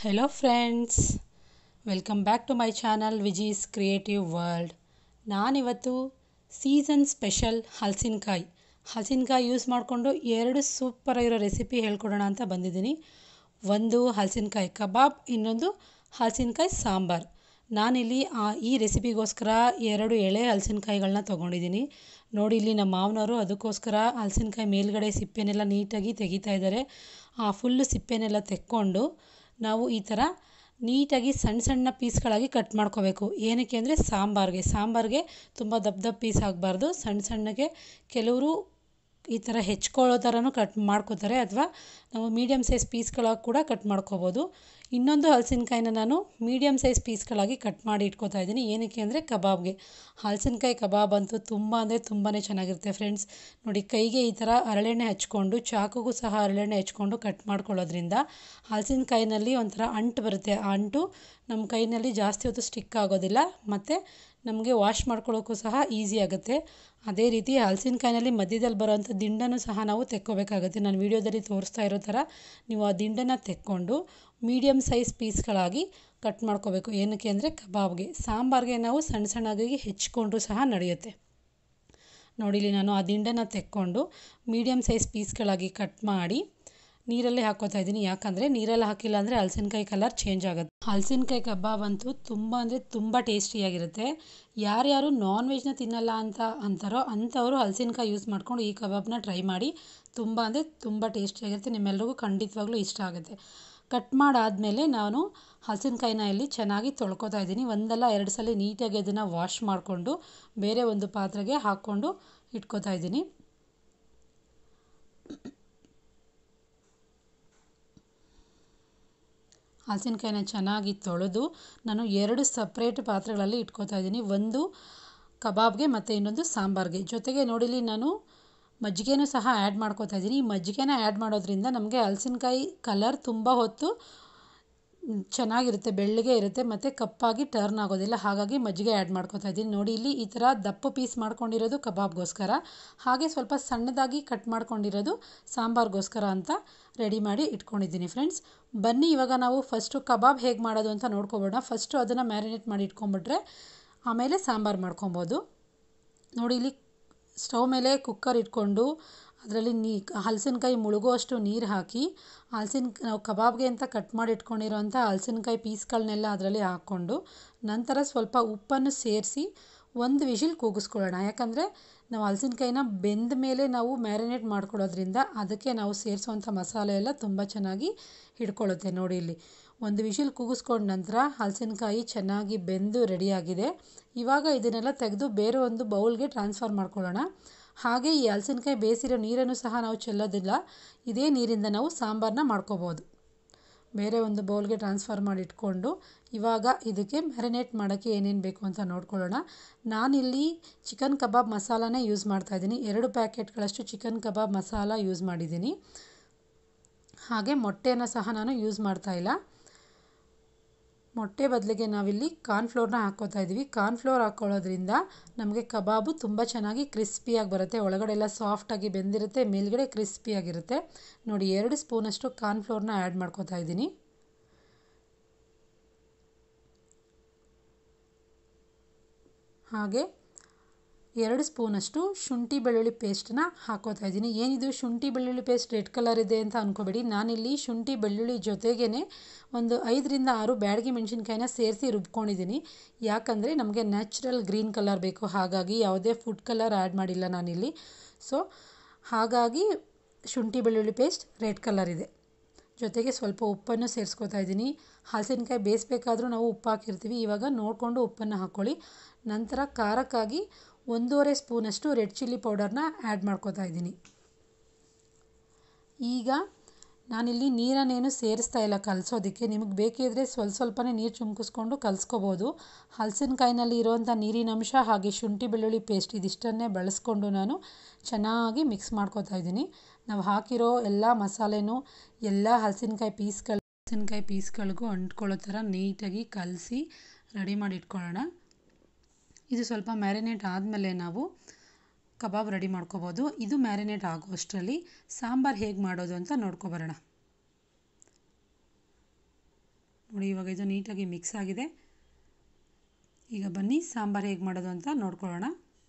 hello friends welcome back to my channel Viji's creative world ನಾನಿವತ್ತು season special ಹಲಸಿನಕಾಯಿ ಹಲಸಿನಕಾಯಿ use ಮಾಡಿಕೊಂಡು ಎರಡು ಸೂಪರಾಗಿರೋ ರೆಸಿಪಿ ಹೇಳ್ಕೊಡೋಣ ಅಂತ ಬಂದಿದ್ದೀನಿ ಒಂದು ಹಲಸಿನಕಾಯಿ ಕಬಾಬ್ ಇನ್ನೊಂದು ಹಲಸಿನಕಾಯಿ ಸಾಂಬಾರ್ ನಾನಿಲ್ಲಿ ಆ ಈ ರೆಸಿಪಿಗೋಸ್ಕರ ಎರಡು ಎಳೆ ಹಲಸಿನಕಾಯಿಗಳನ್ನ ತೊಗೊಂಡಿದ್ದೀನಿ ನೋಡಿ ಇಲ್ಲಿ ನಮ್ಮ ಮಾವನವರು ಅದಕ್ಕೋಸ್ಕರ ಹಲಸಿನಕಾಯಿ ಮೇಲ್ಗಡೆ ಸಿಪ್ಪೆನೆಲ್ಲ ನೀಟಾಗಿ ತೆಗಿತಾ ಇದ್ದಾರೆ ಆ ಫುಲ್ಲು ಸಿಪ್ಪೆನೆಲ್ಲ ತೆಕ್ಕೊಂಡು ನಾವು ಈ ಥರ ನೀಟಾಗಿ ಸಣ್ಣ ಸಣ್ಣ ಪೀಸ್ಗಳಾಗಿ ಕಟ್ ಮಾಡ್ಕೋಬೇಕು ಏನಕ್ಕೆ ಅಂದರೆ ಸಾಂಬಾರಿಗೆ ಸಾಂಬಾರಿಗೆ ತುಂಬ ದಪ್ಪ ದಪ್ಪ ಪೀಸ್ ಆಗಬಾರ್ದು ಸಣ್ಣ ಸಣ್ಣಗೆ ಕೆಲವರು ಈ ಥರ ಹೆಚ್ಕೊಳ್ಳೋ ಥರನೂ ಕಟ್ ಮಾಡ್ಕೋತಾರೆ ಅಥವಾ ನಾವು ಮೀಡಿಯಮ್ ಸೈಜ್ ಪೀಸ್ಗಳಾಗಿ ಕೂಡ ಕಟ್ ಮಾಡ್ಕೋಬೋದು ಇನ್ನೊಂದು ಹಲಸಿನಕಾಯಿನ ನಾನು ಮೀಡಿಯಮ್ ಸೈಜ್ ಪೀಸ್ಗಳಾಗಿ ಕಟ್ ಮಾಡಿ ಇಟ್ಕೋತಾ ಇದ್ದೀನಿ ಏನಕ್ಕೆ ಅಂದರೆ ಕಬಾಬ್ಗೆ ಹಲಸಿನಕಾಯಿ ಕಬಾಬ್ ಅಂತೂ ತುಂಬ ಅಂದರೆ ತುಂಬಾ ಚೆನ್ನಾಗಿರುತ್ತೆ ಫ್ರೆಂಡ್ಸ್ ನೋಡಿ ಕೈಗೆ ಈ ಥರ ಹರಳೆಣ್ಣೆ ಹಚ್ಕೊಂಡು ಚಾಕುಗೂ ಸಹ ಹರಳೆಣ್ಣೆ ಹಚ್ಕೊಂಡು ಕಟ್ ಮಾಡ್ಕೊಳ್ಳೋದ್ರಿಂದ ಹಲಸಿನಕಾಯಿನಲ್ಲಿ ಒಂಥರ ಅಂಟು ಬರುತ್ತೆ ಆ ಅಂಟು ನಮ್ಮ ಕೈನಲ್ಲಿ ಜಾಸ್ತಿ ಹೊತ್ತು ಸ್ಟಿಕ್ ಆಗೋದಿಲ್ಲ ಮತ್ತು ನಮಗೆ ವಾಶ್ ಮಾಡ್ಕೊಳ್ಳೋಕ್ಕೂ ಸಹ ಈಸಿ ಆಗುತ್ತೆ ಅದೇ ರೀತಿ ಹಲಸಿನಕಾಯಿನಲ್ಲಿ ಮಧ್ಯದಲ್ಲಿ ಬರೋವಂಥ ದಿಂಡನ್ನು ಸಹ ನಾವು ತೆಕ್ಕೋಬೇಕಾಗುತ್ತೆ ನಾನು ವೀಡಿಯೋದಲ್ಲಿ ತೋರಿಸ್ತಾ ಇರೋ ಥರ ನೀವು ಆ ದಿಂಡನ್ನು ತೆಕ್ಕೊಂಡು ಮೀಡಿಯಮ್ ಸೈಜ್ ಪೀಸ್ಗಳಾಗಿ ಕಟ್ ಮಾಡ್ಕೋಬೇಕು ಏನಕ್ಕೆ ಅಂದರೆ ಕಬಾಬ್ಗೆ ಸಾಂಬಾರಿಗೆ ನಾವು ಸಣ್ಣ ಸಣ್ಣದಾಗಿ ಹೆಚ್ಕೊಂಡ್ರೂ ಸಹ ನಡೆಯುತ್ತೆ ನೋಡಿಲಿ ನಾನು ಆ ದಿಂಡನ್ನು ತೆಕ್ಕೊಂಡು ಮೀಡಿಯಮ್ ಸೈಜ್ ಪೀಸ್ಗಳಾಗಿ ಕಟ್ ಮಾಡಿ ನೀರಲ್ಲಿ ಹಾಕೋತಾ ಇದ್ದೀನಿ ಯಾಕಂದರೆ ನೀರಲ್ಲಿ ಹಾಕಿಲ್ಲ ಅಂದರೆ ಹಲಸಿನಕಾಯಿ ಕಲರ್ ಚೇಂಜ್ ಆಗುತ್ತೆ ಹಲಸಿನಕಾಯಿ ಕಬಾಬ್ ಅಂತೂ ತುಂಬ ಅಂದರೆ ತುಂಬ ಟೇಸ್ಟಿಯಾಗಿರುತ್ತೆ ಯಾರ್ಯಾರು ನಾನ್ ವೆಜ್ನ ತಿನ್ನಲ್ಲ ಅಂತ ಅಂತಾರೋ ಅಂಥವರು ಹಲಸಿನಕಾಯಿ ಯೂಸ್ ಮಾಡ್ಕೊಂಡು ಈ ಕಬಾಬ್ನ ಟ್ರೈ ಮಾಡಿ ತುಂಬ ಅಂದರೆ ತುಂಬ ಟೇಸ್ಟಿಯಾಗಿರುತ್ತೆ ನಿಮ್ಮೆಲ್ರಿಗೂ ಖಂಡಿತವಾಗ್ಲೂ ಇಷ್ಟ ಆಗುತ್ತೆ ಕಟ್ ಮಾಡಾದಮೇಲೆ ನಾನು ಹಲಸಿನಕಾಯಿನ ಇಲ್ಲಿ ಚೆನ್ನಾಗಿ ತೊಳ್ಕೊತಾ ಇದ್ದೀನಿ ಒಂದಲ್ಲ ಎರಡು ಸಲ ನೀಟಾಗಿ ಅದನ್ನು ವಾಶ್ ಮಾಡಿಕೊಂಡು ಬೇರೆ ಒಂದು ಪಾತ್ರೆಗೆ ಹಾಕ್ಕೊಂಡು ಇಟ್ಕೋತಾ ಇದ್ದೀನಿ ಹಲಸಿನಕಾಯಿನ ಚೆನ್ನಾಗಿ ತೊಳೆದು ನಾನು ಎರಡು ಸಪ್ರೇಟ್ ಪಾತ್ರೆಗಳಲ್ಲಿ ಇಟ್ಕೋತಾ ಇದ್ದೀನಿ ಒಂದು ಕಬಾಬ್ಗೆ ಮತ್ತು ಇನ್ನೊಂದು ಸಾಂಬಾರ್ಗೆ ಜೊತೆಗೆ ನೋಡಿಲಿ ನಾನು ಮಜ್ಜಿಗೆನೂ ಸಹ ಆ್ಯಡ್ ಮಾಡ್ಕೋತಾ ಇದ್ದೀನಿ ಈ ಮಜ್ಜಿಗೆನ ಆ್ಯಡ್ ಮಾಡೋದ್ರಿಂದ ನಮಗೆ ಹಲಸಿನಕಾಯಿ ಕಲರ್ ತುಂಬ ಹೊತ್ತು ಚೆನ್ನಾಗಿರುತ್ತೆ ಬೆಳ್ಳಗೆ ಇರುತ್ತೆ ಮತ್ತು ಕಪ್ಪಾಗಿ ಟರ್ನ್ ಆಗೋದಿಲ್ಲ ಹಾಗಾಗಿ ಮಜ್ಜಿಗೆ ಆ್ಯಡ್ ಮಾಡ್ಕೋತಾ ಇದ್ದೀನಿ ನೋಡಿ ಇಲ್ಲಿ ಈ ಥರ ದಪ್ಪ ಪೀಸ್ ಮಾಡ್ಕೊಂಡಿರೋದು ಕಬಾಬ್ಗೋಸ್ಕರ ಹಾಗೆ ಸ್ವಲ್ಪ ಸಣ್ಣದಾಗಿ ಕಟ್ ಮಾಡ್ಕೊಂಡಿರೋದು ಸಾಂಬಾರ್ಗೋಸ್ಕರ ಅಂತ ರೆಡಿ ಮಾಡಿ ಇಟ್ಕೊಂಡಿದ್ದೀನಿ ಫ್ರೆಂಡ್ಸ್ ಬನ್ನಿ ಇವಾಗ ನಾವು ಫಸ್ಟು ಕಬಾಬ್ ಹೇಗೆ ಮಾಡೋದು ಅಂತ ನೋಡ್ಕೊಬೋಣ ಫಸ್ಟು ಅದನ್ನು ಮ್ಯಾರಿನೇಟ್ ಮಾಡಿ ಇಟ್ಕೊಂಬಿಟ್ರೆ ಆಮೇಲೆ ಸಾಂಬಾರು ಮಾಡ್ಕೊಬೋದು ನೋಡಿ ಇಲ್ಲಿ ಸ್ಟವ್ ಮೇಲೆ ಕುಕ್ಕರ್ ಇಟ್ಕೊಂಡು ಅದರಲ್ಲಿ ನೀ ಹಲಸಿನಕಾಯಿ ಮುಳುಗುವಷ್ಟು ನೀರು ಹಾಕಿ ಹಲಸಿನ ನಾವು ಕಬಾಬ್ಗೆ ಅಂತ ಕಟ್ ಮಾಡಿ ಇಟ್ಕೊಂಡಿರೋಂಥ ಹಲಸಿನಕಾಯಿ ಪೀಸ್ಗಳನ್ನೆಲ್ಲ ಅದರಲ್ಲಿ ಹಾಕ್ಕೊಂಡು ನಂತರ ಸ್ವಲ್ಪ ಉಪ್ಪನ್ನು ಸೇರಿಸಿ ಒಂದು ವಿಷಿಲ್ ಕೂಗಿಸ್ಕೊಳ್ಳೋಣ ಯಾಕಂದರೆ ನಾವು ಹಲಸಿನಕಾಯಿನ ಬೆಂದ ಮೇಲೆ ನಾವು ಮ್ಯಾರಿನೇಟ್ ಮಾಡ್ಕೊಳ್ಳೋದ್ರಿಂದ ಅದಕ್ಕೆ ನಾವು ಸೇರಿಸುವಂಥ ಮಸಾಲೆ ಎಲ್ಲ ತುಂಬ ಚೆನ್ನಾಗಿ ಹಿಡ್ಕೊಳ್ಳುತ್ತೆ ನೋಡಿ ಇಲ್ಲಿ ಒಂದು ವಿಷಿಲ್ ಕೂಗಿಸ್ಕೊಂಡ ನಂತರ ಹಲಸಿನಕಾಯಿ ಚೆನ್ನಾಗಿ ಬೆಂದು ರೆಡಿಯಾಗಿದೆ ಇವಾಗ ಇದನ್ನೆಲ್ಲ ತೆಗೆದು ಬೇರೆ ಒಂದು ಬೌಲ್ಗೆ ಟ್ರಾನ್ಸ್ಫರ್ ಮಾಡ್ಕೊಳ್ಳೋಣ ಹಾಗೆ ಈ ಹಲಸಿನಕಾಯಿ ಬೇಯಿಸಿರೋ ನೀರನ್ನು ಸಹ ನಾವು ಚೆಲ್ಲೋದಿಲ್ಲ ಇದೇ ನೀರಿಂದ ನಾವು ಸಾಂಬಾರನ್ನ ಮಾಡ್ಕೋಬೋದು ಬೇರೆ ಒಂದು ಬೌಲ್ಗೆ ಟ್ರಾನ್ಸ್ಫರ್ ಮಾಡಿ ಇಟ್ಕೊಂಡು ಇವಾಗ ಇದಕ್ಕೆ ಮ್ಯಾರಿನೇಟ್ ಮಾಡೋಕ್ಕೆ ಏನೇನು ಬೇಕು ಅಂತ ನೋಡ್ಕೊಳ್ಳೋಣ ನಾನಿಲ್ಲಿ ಚಿಕನ್ ಕಬಾಬ್ ಮಸಾಲಾನೇ ಯೂಸ್ ಮಾಡ್ತಾಯಿದ್ದೀನಿ ಎರಡು ಪ್ಯಾಕೆಟ್ಗಳಷ್ಟು ಚಿಕನ್ ಕಬಾಬ್ ಮಸಾಲ ಯೂಸ್ ಮಾಡಿದ್ದೀನಿ ಹಾಗೆ ಮೊಟ್ಟೆನ ಸಹ ನಾನು ಯೂಸ್ ಮಾಡ್ತಾಯಿಲ್ಲ ಮೊಟ್ಟೆ ಬದಲಿಗೆ ನಾವಿಲ್ಲಿ ಕಾರ್ನ್ಫ್ಲೋರ್ನ ಹಾಕ್ಕೋತಾ ಇದ್ದೀವಿ ಕಾರ್ನ್ಫ್ಲೋರ್ ಹಾಕ್ಕೊಳ್ಳೋದ್ರಿಂದ ನಮಗೆ ಕಬಾಬು ತುಂಬ ಚೆನ್ನಾಗಿ ಕ್ರಿಸ್ಪಿಯಾಗಿ ಬರುತ್ತೆ ಒಳಗಡೆ ಎಲ್ಲ ಸಾಫ್ಟಾಗಿ ಬೆಂದಿರುತ್ತೆ ಮೇಲ್ಗಡೆ ಕ್ರಿಸ್ಪಿಯಾಗಿರುತ್ತೆ ನೋಡಿ ಎರಡು ಸ್ಪೂನಷ್ಟು ಕಾರ್ನ್ಫ್ಲೋರ್ನ ಆ್ಯಡ್ ಮಾಡ್ಕೋತಾ ಇದ್ದೀನಿ ಹಾಗೆ ಎರಡು ಸ್ಪೂನಷ್ಟು ಶುಂಠಿ ಬೆಳ್ಳುಳ್ಳಿ ಪೇಸ್ಟನ್ನ ಹಾಕೋತಾ ಇದ್ದೀನಿ ಏನಿದು ಶುಂಠಿ ಬೆಳ್ಳುಳ್ಳಿ ಪೇಸ್ಟ್ ರೆಡ್ ಕಲರ್ ಇದೆ ಅಂತ ಅಂದ್ಕೋಬೇಡಿ ನಾನಿಲ್ಲಿ ಶುಂಠಿ ಬೆಳ್ಳುಳ್ಳಿ ಜೊತೆಗೇ ಒಂದು ಐದರಿಂದ ಆರು ಬ್ಯಾಡಗಿ ಮೆಣಸಿನ್ಕಾಯಿನ ಸೇರಿಸಿ ರುಬ್ಕೊಂಡಿದ್ದೀನಿ ಯಾಕಂದರೆ ನಮಗೆ ನ್ಯಾಚುರಲ್ ಗ್ರೀನ್ ಕಲರ್ ಬೇಕು ಹಾಗಾಗಿ ಯಾವುದೇ ಫುಡ್ ಕಲರ್ ಆ್ಯಡ್ ಮಾಡಿಲ್ಲ ನಾನಿಲ್ಲಿ ಸೊ ಹಾಗಾಗಿ ಶುಂಠಿ ಬೆಳ್ಳುಳ್ಳಿ ಪೇಸ್ಟ್ ರೆಡ್ ಕಲರ್ ಇದೆ ಜೊತೆಗೆ ಸ್ವಲ್ಪ ಉಪ್ಪನ್ನು ಸೇರಿಸ್ಕೊತಾ ಇದ್ದೀನಿ ಹಲಸಿನಕಾಯಿ ಬೇಯಿಸ್ಬೇಕಾದ್ರೂ ನಾವು ಉಪ್ಪು ಹಾಕಿರ್ತೀವಿ ಇವಾಗ ನೋಡಿಕೊಂಡು ಉಪ್ಪನ್ನು ಹಾಕ್ಕೊಳ್ಳಿ ನಂತರ ಖಾರಕ್ಕಾಗಿ ಒಂದೂವರೆ ಸ್ಪೂನಷ್ಟು ರೆಡ್ ಚಿಲ್ಲಿ ಪೌಡರ್ನ ಆ್ಯಡ್ ಮಾಡ್ಕೋತಾ ಇದ್ದೀನಿ ಈಗ ನಾನಿಲ್ಲಿ ನೀರನ್ನೇನು ಸೇರಿಸ್ತಾ ಇಲ್ಲ ಕಲಸೋದಕ್ಕೆ ನಿಮಗೆ ಬೇಕಿದ್ರೆ ಸ್ವಲ್ಪ ಸ್ವಲ್ಪನೇ ನೀರು ಚುಮ್ಕಿಸ್ಕೊಂಡು ಕಲಿಸ್ಕೋಬೋದು ಹಲಸಿನಕಾಯಿನಲ್ಲಿ ಇರೋವಂಥ ನೀರಿನಂಶ ಹಾಗೆ ಶುಂಠಿ ಬೆಳ್ಳುಳ್ಳಿ ಪೇಸ್ಟ್ ಇದಿಷ್ಟನ್ನೇ ಬಳಸ್ಕೊಂಡು ನಾನು ಚೆನ್ನಾಗಿ ಮಿಕ್ಸ್ ಮಾಡ್ಕೋತಾ ಇದ್ದೀನಿ ನಾವು ಹಾಕಿರೋ ಎಲ್ಲ ಮಸಾಲೆನೂ ಎಲ್ಲ ಹಲಸಿನಕಾಯಿ ಪೀಸ್ಗಳು ಹಲಸಿನಕಾಯಿ ಪೀಸ್ಗಳಿಗೂ ಅಂಟ್ಕೊಳ್ಳೋ ಥರ ನೀಟಾಗಿ ಕಲಸಿ ರೆಡಿ ಮಾಡಿ ಇಟ್ಕೊಳ್ಳೋಣ ಇದು ಸ್ವಲ್ಪ ಮ್ಯಾರಿನೇಟ್ ಆದಮೇಲೆ ನಾವು ಕಬಾಬ್ ರೆಡಿ ಮಾಡ್ಕೋಬೋದು ಇದು ಮ್ಯಾರಿನೇಟ್ ಆಗೋ ಅಷ್ಟರಲ್ಲಿ ಸಾಂಬಾರು ಹೇಗೆ ಮಾಡೋದು ಅಂತ ನೋಡ್ಕೊಬರೋಣ ನೋಡಿ ಇವಾಗ ಇದು ನೀಟಾಗಿ ಮಿಕ್ಸ್ ಆಗಿದೆ ಈಗ ಬನ್ನಿ ಸಾಂಬಾರು ಹೇಗೆ ಮಾಡೋದು ಅಂತ ನೋಡ್ಕೊಳ್ಳೋಣ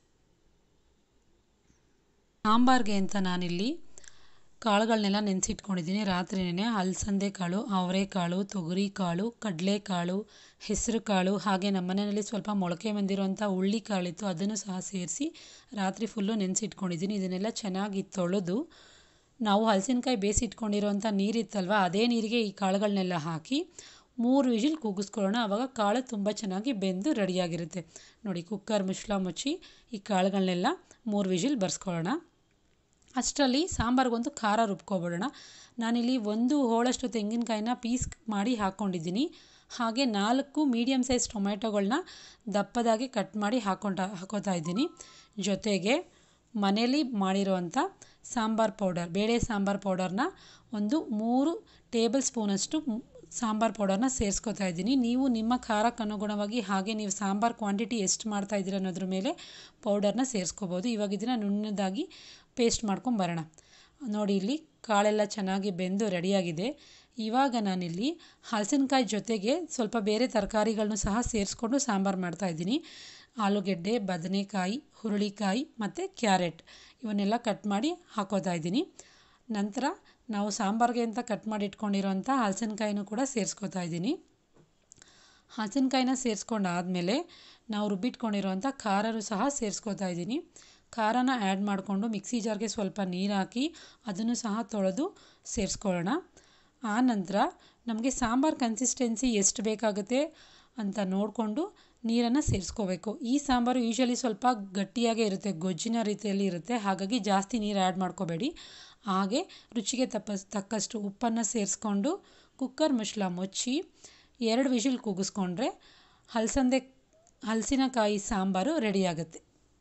ಸಾಂಬಾರಿಗೆ ಅಂತ ನಾನಿಲ್ಲಿ ಕಾಳುಗಳನ್ನೆಲ್ಲ ನೆನೆಸಿಟ್ಕೊಂಡಿದ್ದೀನಿ ರಾತ್ರಿನೇ ಅಲಸಂದೆ ಕಾಳು ಅವರೆಕಾಳು ತೊಗರಿ ಕಾಳು ಕಡಲೆಕಾಳು ಹೆಸರು ಕಾಳು ಹಾಗೆ ನಮ್ಮ ಮನೆಯಲ್ಲಿ ಸ್ವಲ್ಪ ಮೊಳಕೆ ಬಂದಿರೋಂಥ ಹುಳ್ಳಿ ಕಾಳಿತ್ತು ಅದನ್ನು ಸಹ ಸೇರಿಸಿ ರಾತ್ರಿ ಫುಲ್ಲು ನೆನೆಸಿಟ್ಕೊಂಡಿದ್ದೀನಿ ಇದನ್ನೆಲ್ಲ ಚೆನ್ನಾಗಿ ತೊಳೆದು ನಾವು ಹಲಸಿನಕಾಯಿ ಬೇಯಿಸಿಟ್ಕೊಂಡಿರೋಂಥ ನೀರಿತ್ತಲ್ವ ಅದೇ ನೀರಿಗೆ ಈ ಕಾಳುಗಳನ್ನೆಲ್ಲ ಹಾಕಿ ಮೂರು ವಿಷಿಲ್ ಕೂಗಿಸ್ಕೊಳ್ಳೋಣ ಆವಾಗ ಕಾಳು ತುಂಬ ಚೆನ್ನಾಗಿ ಬೆಂದು ರೆಡಿಯಾಗಿರುತ್ತೆ ನೋಡಿ ಕುಕ್ಕರ್ ಮುಚ್ಚಳ ಮುಚ್ಚಿ ಈ ಕಾಳುಗಳನ್ನೆಲ್ಲ ಮೂರು ವಿಷಿಲ್ ಬರ್ಸ್ಕೊಳ್ಳೋಣ ಅಷ್ಟರಲ್ಲಿ ಸಾಂಬಾರಿಗೊಂದು ಖಾರ ರುಬ್ಕೊಬಿಡೋಣ ನಾನಿಲ್ಲಿ ಒಂದು ಹೋಳಷ್ಟು ತೆಂಗಿನಕಾಯಿನ ಪೀಸ್ ಮಾಡಿ ಹಾಕ್ಕೊಂಡಿದ್ದೀನಿ ಹಾಗೆ ನಾಲ್ಕು ಮೀಡಿಯಮ್ ಸೈಜ್ ಟೊಮೆಟೊಗಳನ್ನ ದಪ್ಪದಾಗಿ ಕಟ್ ಮಾಡಿ ಹಾಕ್ಕೊಂಡ ಹಾಕೋತಾ ಇದ್ದೀನಿ ಜೊತೆಗೆ ಮನೇಲಿ ಮಾಡಿರೋವಂಥ ಸಾಂಬಾರು ಪೌಡರ್ ಬೇಳೆ ಸಾಂಬಾರು ಪೌಡರ್ನ ಒಂದು ಮೂರು ಟೇಬಲ್ ಸ್ಪೂನಷ್ಟು ಸಾಂಬಾರು ಪೌಡರ್ನ ಸೇರಿಸ್ಕೊತಾ ಇದ್ದೀನಿ ನೀವು ನಿಮ್ಮ ಖಾರಕ್ಕೆ ಅನುಗುಣವಾಗಿ ಹಾಗೆ ನೀವು ಸಾಂಬಾರು ಕ್ವಾಂಟಿಟಿ ಎಷ್ಟು ಮಾಡ್ತಾ ಇದ್ದೀರ ಅನ್ನೋದ್ರ ಮೇಲೆ ಪೌಡರ್ನ ಸೇರಿಸ್ಕೋಬೋದು ಇವಾಗ ಇದನ್ನು ನುಣ್ಣದಾಗಿ ಪೇಸ್ಟ್ ಮಾಡ್ಕೊಂಬರೋಣ ನೋಡಿ ಇಲ್ಲಿ ಕಾಳೆಲ್ಲ ಚೆನ್ನಾಗಿ ಬೆಂದು ರೆಡಿಯಾಗಿದೆ ಇವಾಗ ನಾನಿಲ್ಲಿ ಹಲಸಿನಕಾಯಿ ಜೊತೆಗೆ ಸ್ವಲ್ಪ ಬೇರೆ ತರಕಾರಿಗಳನ್ನೂ ಸಹ ಸೇರಿಸ್ಕೊಂಡು ಸಾಂಬಾರು ಮಾಡ್ತಾಯಿದ್ದೀನಿ ಆಲೂಗೆಡ್ಡೆ ಬದನೆಕಾಯಿ ಹುರುಳಿಕಾಯಿ ಮತ್ತು ಕ್ಯಾರೆಟ್ ಇವನ್ನೆಲ್ಲ ಕಟ್ ಮಾಡಿ ಹಾಕೋತಾ ಇದ್ದೀನಿ ನಂತರ ನಾವು ಸಾಂಬಾರಿಗೆ ಅಂತ ಕಟ್ ಮಾಡಿ ಇಟ್ಕೊಂಡಿರೋಂಥ ಹಲಸಿನಕಾಯಿನೂ ಕೂಡ ಸೇರಿಸ್ಕೊತಾ ಇದ್ದೀನಿ ಹಲಸಿನಕಾಯಿನ ಸೇರಿಸ್ಕೊಂಡಾದಮೇಲೆ ನಾವು ರುಬ್ಬಿಟ್ಕೊಂಡಿರೋಂಥ ಖಾರನೂ ಸಹ ಸೇರಿಸ್ಕೊತಾ ಇದ್ದೀನಿ ಖಾರನ ಆ್ಯಡ್ ಮಾಡಿಕೊಂಡು ಮಿಕ್ಸಿ ಜಾರ್ಗೆ ಸ್ವಲ್ಪ ನೀರು ಹಾಕಿ ಅದನ್ನು ಸಹ ತೊಳೆದು ಸೇರಿಸ್ಕೊಳ್ಳೋಣ ಆ ನಂತರ ನಮಗೆ ಸಾಂಬಾರು ಕನ್ಸಿಸ್ಟೆನ್ಸಿ ಎಷ್ಟು ಬೇಕಾಗುತ್ತೆ ಅಂತ ನೋಡಿಕೊಂಡು ನೀರನ್ನು ಸೇರಿಸ್ಕೋಬೇಕು ಈ ಸಾಂಬಾರು ಯೂಶ್ವಲಿ ಸ್ವಲ್ಪ ಗಟ್ಟಿಯಾಗೇ ಇರುತ್ತೆ ಗೊಜ್ಜಿನ ರೀತಿಯಲ್ಲಿ ಇರುತ್ತೆ ಹಾಗಾಗಿ ಜಾಸ್ತಿ ನೀರು ಆ್ಯಡ್ ಮಾಡ್ಕೋಬೇಡಿ ಹಾಗೆ ರುಚಿಗೆ ತಪ್ಪ ತಕ್ಕಷ್ಟು ಉಪ್ಪನ್ನು ಸೇರಿಸ್ಕೊಂಡು ಕುಕ್ಕರ್ ಮುಚ್ಚಳ ಮುಚ್ಚಿ ಎರಡು ವಿಷಿಲ್ ಕೂಗಿಸ್ಕೊಂಡ್ರೆ ಹಲಸಂದೆ ಹಲಸಿನಕಾಯಿ ಸಾಂಬಾರು ರೆಡಿಯಾಗುತ್ತೆ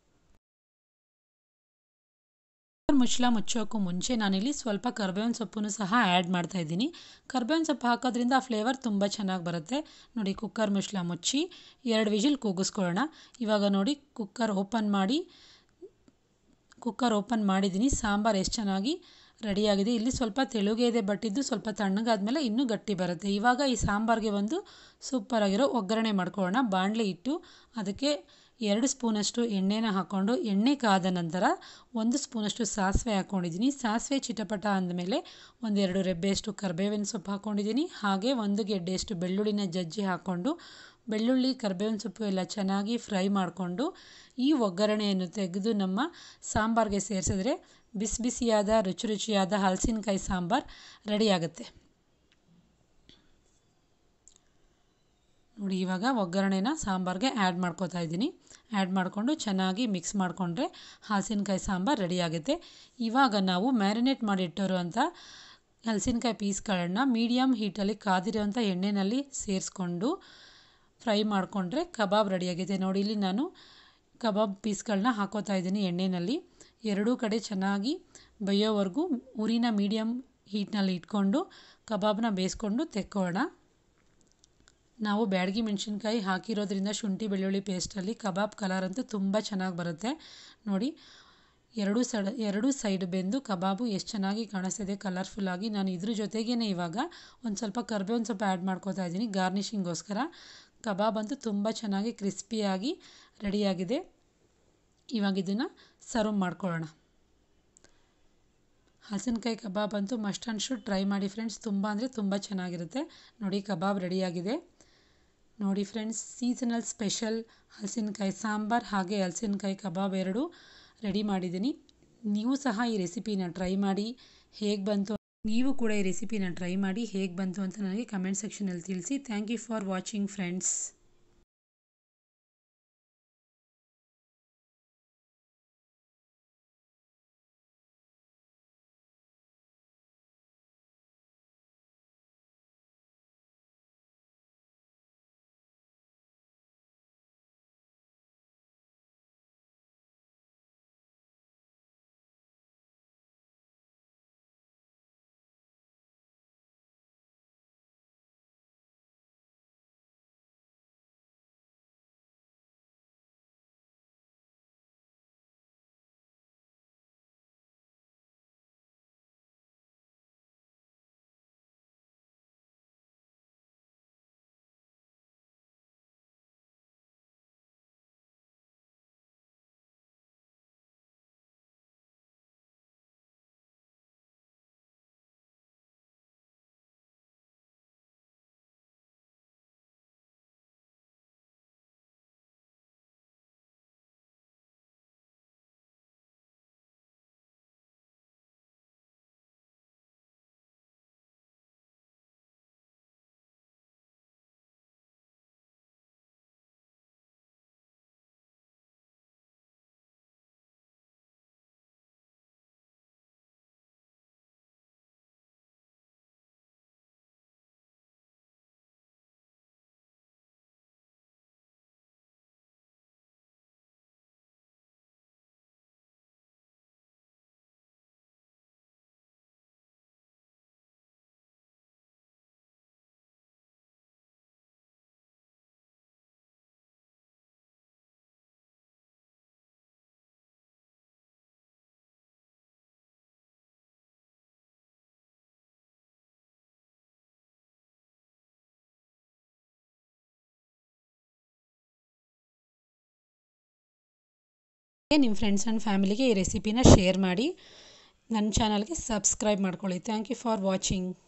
ಮುಚ್ಚಳ ಮುಚ್ಚೋಕ್ಕೂ ಮುಂಚೆ ನಾನಿಲ್ಲಿ ಸ್ವಲ್ಪ ಕರ್ಬೇವಿನ ಸೊಪ್ಪನ್ನು ಸಹ ಆ್ಯಡ್ ಮಾಡ್ತಾಯಿದ್ದೀನಿ ಕರ್ಬೇವಿನ ಸೊಪ್ಪು ಹಾಕೋದ್ರಿಂದ ಆ ಫ್ಲೇವರ್ ತುಂಬ ಚೆನ್ನಾಗಿ ಬರುತ್ತೆ ನೋಡಿ ಕುಕ್ಕರ್ ಮುಚ್ಚಳ ಮುಚ್ಚಿ ಎರಡು ವಿಷಿಲ್ ಕೂಗಿಸ್ಕೊಳ್ಳೋಣ ಇವಾಗ ನೋಡಿ ಕುಕ್ಕರ್ ಓಪನ್ ಮಾಡಿ ಕುಕ್ಕರ್ ಓಪನ್ ಮಾಡಿದ್ದೀನಿ ಸಾಂಬಾರು ಎಷ್ಟು ಚೆನ್ನಾಗಿ ರೆಡಿಯಾಗಿದೆ ಇಲ್ಲಿ ಸ್ವಲ್ಪ ತೆಳುಗೆ ಇದೆ ಬಟ್ ಇದು ಸ್ವಲ್ಪ ತಣ್ಣಗಾದ್ಮೇಲೆ ಇನ್ನೂ ಗಟ್ಟಿ ಬರುತ್ತೆ ಇವಾಗ ಈ ಸಾಂಬಾರಿಗೆ ಒಂದು ಸೂಪರಾಗಿರೋ ಒಗ್ಗರಣೆ ಮಾಡ್ಕೊಳ್ಳೋಣ ಬಾಣಲೆ ಇಟ್ಟು ಅದಕ್ಕೆ ಎರಡು ಸ್ಪೂನಷ್ಟು ಎಣ್ಣೆನ ಹಾಕ್ಕೊಂಡು ಎಣ್ಣೆ ಕಾದ ನಂತರ ಒಂದು ಸ್ಪೂನಷ್ಟು ಸಾಸಿವೆ ಹಾಕ್ಕೊಂಡಿದ್ದೀನಿ ಸಾಸಿವೆ ಚಿಟಪಟ ಅಂದಮೇಲೆ ಒಂದೆರಡು ರೆಬ್ಬೆಯಷ್ಟು ಕರಿಬೇವಿನ ಸೊಪ್ಪು ಹಾಕ್ಕೊಂಡಿದ್ದೀನಿ ಹಾಗೆ ಒಂದು ಗೆಡ್ಡೆಯಷ್ಟು ಬೆಳ್ಳುಳ್ಳಿನ ಜಜ್ಜಿ ಹಾಕ್ಕೊಂಡು ಬೆಳ್ಳುಳ್ಳಿ ಕರಿಬೇವಿನ ಸೊಪ್ಪು ಎಲ್ಲ ಚೆನ್ನಾಗಿ ಫ್ರೈ ಮಾಡಿಕೊಂಡು ಈ ಒಗ್ಗರಣೆಯನ್ನು ತೆಗೆದು ನಮ್ಮ ಸಾಂಬಾರಿಗೆ ಸೇರಿಸಿದ್ರೆ ಬಿಸಿ ಬಿಸಿಯಾದ ರುಚಿ ರುಚಿಯಾದ ಹಲಸಿನಕಾಯಿ ಸಾಂಬಾರು ರೆಡಿಯಾಗುತ್ತೆ ನೋಡಿ ಇವಾಗ ಒಗ್ಗರಣೆನ ಸಾಂಬಾರಿಗೆ ಆ್ಯಡ್ ಮಾಡ್ಕೋತಾ ಇದ್ದೀನಿ ಆ್ಯಡ್ ಮಾಡಿಕೊಂಡು ಚೆನ್ನಾಗಿ ಮಿಕ್ಸ್ ಮಾಡಿಕೊಂಡ್ರೆ ಹಲಸಿನಕಾಯಿ ಸಾಂಬಾರು ರೆಡಿಯಾಗುತ್ತೆ ಇವಾಗ ನಾವು ಮ್ಯಾರಿನೇಟ್ ಮಾಡಿಟ್ಟಿರುವಂಥ ಹಲಸಿನಕಾಯಿ ಪೀಸ್ಗಳನ್ನ ಮೀಡಿಯಮ್ ಹೀಟಲ್ಲಿ ಕಾದಿರೋಂಥ ಎಣ್ಣೆಯಲ್ಲಿ ಸೇರಿಸ್ಕೊಂಡು ಫ್ರೈ ಮಾಡಿಕೊಂಡ್ರೆ ಕಬಾಬ್ ರೆಡಿಯಾಗಿದೆ ನೋಡಿ ಇಲ್ಲಿ ನಾನು ಕಬಾಬ್ ಪೀಸ್ಗಳನ್ನ ಹಾಕೋತಾ ಇದ್ದೀನಿ ಎಣ್ಣೆಯಲ್ಲಿ ಎರಡೂ ಕಡೆ ಚೆನ್ನಾಗಿ ಬೇಯೋವರೆಗೂ ಉರಿನ ಮೀಡಿಯಮ್ ಹೀಟ್ನಲ್ಲಿ ಇಟ್ಕೊಂಡು ಕಬಾಬ್ನ ಬೇಯಿಸ್ಕೊಂಡು ತೆಕ್ಕೊಳ್ಳೋಣ ನಾವು ಬ್ಯಾಡಗಿ ಮೆಣಸಿನ್ಕಾಯಿ ಹಾಕಿರೋದ್ರಿಂದ ಶುಂಠಿ ಬೆಳ್ಳುಳ್ಳಿ ಪೇಸ್ಟಲ್ಲಿ ಕಬಾಬ್ ಕಲರ್ ಅಂತೂ ತುಂಬ ಚೆನ್ನಾಗಿ ಬರುತ್ತೆ ನೋಡಿ ಎರಡೂ ಸೈಡ್ ಎರಡೂ ಸೈಡ್ ಬೆಂದು ಕಬಾಬು ಎಷ್ಟು ಚೆನ್ನಾಗಿ ಕಾಣಿಸ್ತಿದೆ ಕಲರ್ಫುಲ್ಲಾಗಿ ನಾನು ಇದ್ರ ಜೊತೆಗೇ ಇವಾಗ ಒಂದು ಸ್ವಲ್ಪ ಕರ್ಬೇವಿನ ಸೊಪ್ಪು ಆ್ಯಡ್ ಮಾಡ್ಕೋತಾ ಇದ್ದೀನಿ ಗಾರ್ನಿಷಿಂಗೋಸ್ಕರ ಕಬಾಬ್ ಅಂತೂ ತುಂಬ ಚೆನ್ನಾಗಿ ಕ್ರಿಸ್ಪಿಯಾಗಿ ರೆಡಿಯಾಗಿದೆ ಇವಾಗ ಇದನ್ನು ಸರ್ವ್ ಮಾಡ್ಕೊಳ್ಳೋಣ ಹಲಸಿನಕಾಯಿ ಕಬಾಬ್ ಅಂತೂ ಮಸ್ಟ್ ಆ್ಯಂಡ್ ಶುಡ್ ಟ್ರೈ ಮಾಡಿ ಫ್ರೆಂಡ್ಸ್ ತುಂಬ ಅಂದರೆ ತುಂಬ ಚೆನ್ನಾಗಿರುತ್ತೆ ನೋಡಿ ಕಬಾಬ್ ರೆಡಿಯಾಗಿದೆ ನೋಡಿ ಫ್ರೆಂಡ್ಸ್ ಸೀಸನಲ್ ಸ್ಪೆಷಲ್ ಹಲಸಿನಕಾಯಿ ಸಾಂಬಾರು ಹಾಗೆ ಹಲಸಿನಕಾಯಿ ಕಬಾಬ್ ಎರಡು ರೆಡಿ ಮಾಡಿದ್ದೀನಿ ನೀವು ಸಹ ಈ ರೆಸಿಪಿನ ಟ್ರೈ ಮಾಡಿ ಹೇಗೆ ಬಂತು ನೀವು ಕೂಡ ಈ ರೆಸಿಪಿನ ಟ್ರೈ ಮಾಡಿ ಹೇಗೆ ಬಂತು ಅಂತ ನನಗೆ ಕಮೆಂಟ್ ಸೆಕ್ಷನಲ್ಲಿ ತಿಳಿಸಿ thank you for watching friends ನಿಮ್ಮ ಫ್ರೆಂಡ್ಸ್ ಆ್ಯಂಡ್ ಫ್ಯಾಮಿಲಿಗೆ ಈ ರೆಸಿಪಿನ ಶೇರ್ ಮಾಡಿ ನನ್ನ ಚಾನಲ್ಗೆ ಸಬ್ಸ್ಕ್ರೈಬ್ ಮಾಡ್ಕೊಳ್ಳಿ ಥ್ಯಾಂಕ್ ಯು ಫಾರ್ ವಾಚಿಂಗ್